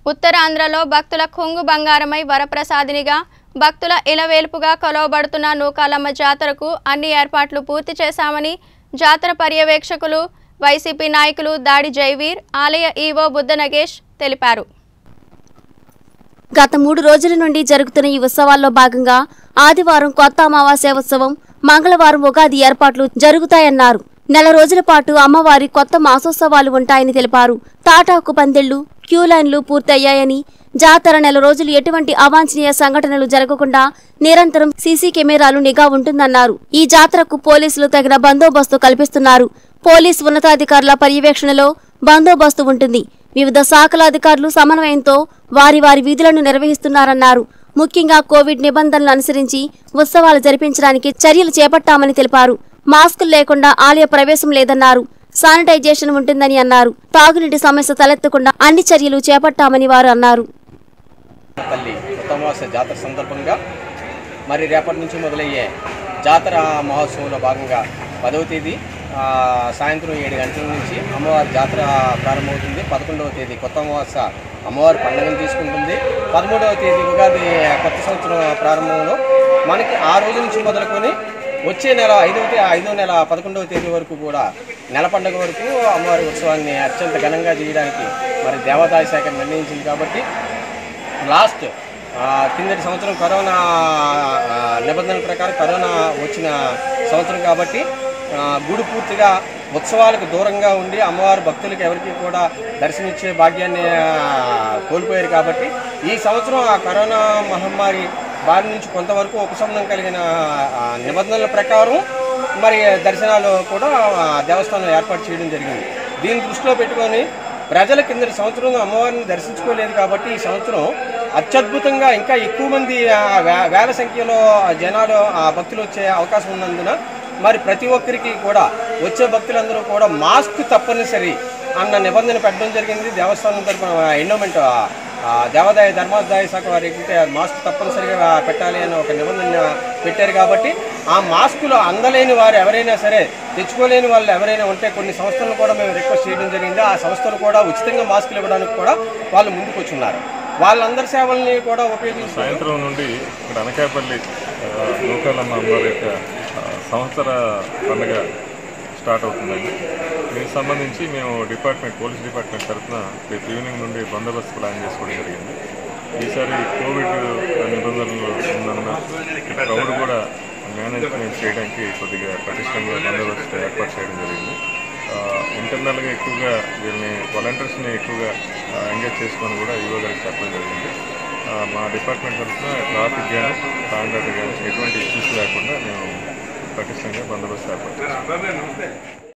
ఉత్తరాంధ్రలో భక్తుల కొంగు బంగారమై వరప్రసాదినిగా భక్తుల ఇలవేల్పుగా కొలవబడుతున్న నూకాలమ్మ జాతరకు అన్ని ఏర్పాట్లు పూర్తి చేశామని జాతర పర్యవేక్షకులు వైసీపీ నాయకులు దాడి జైవీర్ ఆలయ ఈవో బుద్ధ నగేష్ తెలిపారు గత మూడు రోజుల నుండి జరుగుతున్న ఈ ఉత్సవాల్లో భాగంగా ఆదివారం కొత్త అమావాస్య ఉత్సవం మంగళవారం ఉగాది ఏర్పాట్లు జరుగుతాయన్నారు నెల రోజుల పాటు అమ్మవారి కొత్త మాసోత్సవాలు ఉంటాయని తెలిపారు తాటాకు పందిళ్లు క్యూ లైన్లు పూర్తయ్యాయని జాతర నెల రోజులు ఎటువంటి అవాంఛనీయ సంఘటనలు జరగకుండా నిరంతరం సీసీ కెమెరాలు నిఘా ఉంటుందన్నారు ఈ జాతరకు పోలీసులు తగిన బందోబస్తు కల్పిస్తున్నారు పోలీస్ ఉన్నతాధికారుల పర్యవేక్షణలో బందోబస్తు ఉంటుంది వివిధ శాఖల అధికారులు సమన్వయంతో వారి వారి విధులను నిర్వహిస్తున్నారన్నారు ముఖ్యంగా కోవిడ్ నిబంధనలు అనుసరించి ఉత్సవాలు జరిపించడానికి చర్యలు చేపట్టామని తెలిపారు మాస్కులు లేకుండా ఆలయ ప్రవేశం లేదన్నారు శానిటైజేషన్ ఉంటుందని అన్నారు తాగునీటి సమస్య తలెత్తకుండా అన్ని చర్యలు చేపట్టామని వారు అన్నారు తల్లి ఉత్తమాస జాతర సందర్భంగా మరి రేపటి నుంచి మొదలయ్యే జాతర మహోత్సవంలో భాగంగా పదవ తేదీ ఆ, సాయంత్రం ఏడు గంటల నుంచి అమ్మవారి జాతర ప్రారంభమవుతుంది పదకొండవ తేదీ కొత్త అమావాస అమ్మవారి పండుగను తీసుకుంటుంది పదమూడవ తేదీ ఉగాది కొత్త సంవత్సరం ప్రారంభంలో మనకి ఆ రోజు నుంచి మొదలుకొని వచ్చే నెల ఐదవ తే ఐదవ నెల పదకొండవ తేదీ వరకు కూడా నెల పండుగ వరకు అమ్మవారి ఉత్సవాన్ని అత్యంత ఘనంగా చేయడానికి మరి దేవాదాయ శాఖ నిర్ణయించింది కాబట్టి లాస్ట్ ఆ, కిందటి సంవత్సరం కరోనా ఆ, నిబంధనల ప్రకారం కరోనా వచ్చిన సంవత్సరం కాబట్టి ఆ, గుడి పూర్తిగా ఉత్సవాలకు దూరంగా ఉండి అమ్మవారి భక్తులకు ఎవరికి కూడా దర్శనమిచ్చే భాగ్యాన్ని ఆ, కోల్పోయారు కాబట్టి ఈ సంవత్సరం ఆ కరోనా మహమ్మారి బారి నుంచి కొంతవరకు ఉపశమనం కలిగిన ఆ, నిబంధనల ప్రకారం మరి దర్శనాలు కూడా ఆ, దేవస్థానం ఏర్పాటు చేయడం జరిగింది దీన్ని దృష్టిలో పెట్టుకొని ప్రజల కిందటి సంవత్సరం అమ్మవారిని దర్శించుకోలేదు కాబట్టి ఈ సంవత్సరం అత్యద్భుతంగా ఇంకా ఎక్కువ మంది ఆ, వే- వేల సంఖ్యలో జనాలు ఆ భక్తులు వచ్చే అవకాశం ఉన్నందున మరి ప్రతి ఒక్కరికి కూడా వచ్చే భక్తులందరూ కూడా మాస్క్ తప్పనిసరి అన్న నిబంధన పెట్టడం జరిగింది దేవస్థానం తరఫున ఎండోమెంట్ దేవాదాయ ధర్మాదాయ శాఖ వారి ఏంటంటే మాస్క్ తప్పనిసరిగా పెట్టాలి అని ఒక నిబంధన పెట్టారు కాబట్టి ఆ మాస్కులు అందలేని వారు ఎవరైనా సరే తెచ్చుకోలేని వాళ్ళు ఎవరైనా ఉంటే కొన్ని సంస్థలను కూడా మేము రిక్వెస్ట్ చేయడం జరిగింది ఆ సంస్థలు కూడా ఉచితంగా మాస్కులు ఇవ్వడానికి కూడా వాళ్ళు ముందుకు వచ్చున్నారు వాళ్ళందరి సేవల్ని కూడా ఉపయోగించుకుంటూ సాయంత్రం నుండి ఇక్కడ అనకాపల్లి ఆ, నూకాలమ్మ అమ్మవారి యొక్క ఆ, సంవత్సర పండుగ స్టార్ట్ అవుతుందండి దీనికి సంబంధించి మేము డిపార్ట్మెంట్ పోలీస్ డిపార్ట్మెంట్ తరఫున రేపు ఈవినింగ్ నుండి బందోబస్తు ప్లాన్ చేసుకోవడం జరిగింది ఈసారి కోవిడ్ నిబంధనలు ఉన్నందున క్రౌడ్ కూడా మేనేజ్మెంట్ చేయడానికి కొద్దిగా పటిష్టంగా బందోబస్తు ఏర్పాటు చేయడం జరిగింది ఇంటర్నల్గా ఎక్కువగా వీళ్ళని వాలంటీర్స్ని ఎక్కువగా ఎంగేజ్ చేసుకొని కూడా యువ గారికి చెప్పడం జరిగింది ఆ, మా డిపార్ట్మెంట్ తరఫున ట్రాఫిక్ కానీ కాంట్రాక్ట్ కానీ ఎటువంటి ఇష్యూస్ లేకుండా మేము పటిష్టంగా బందోబస్తు ఏర్పాటు చేస్తాం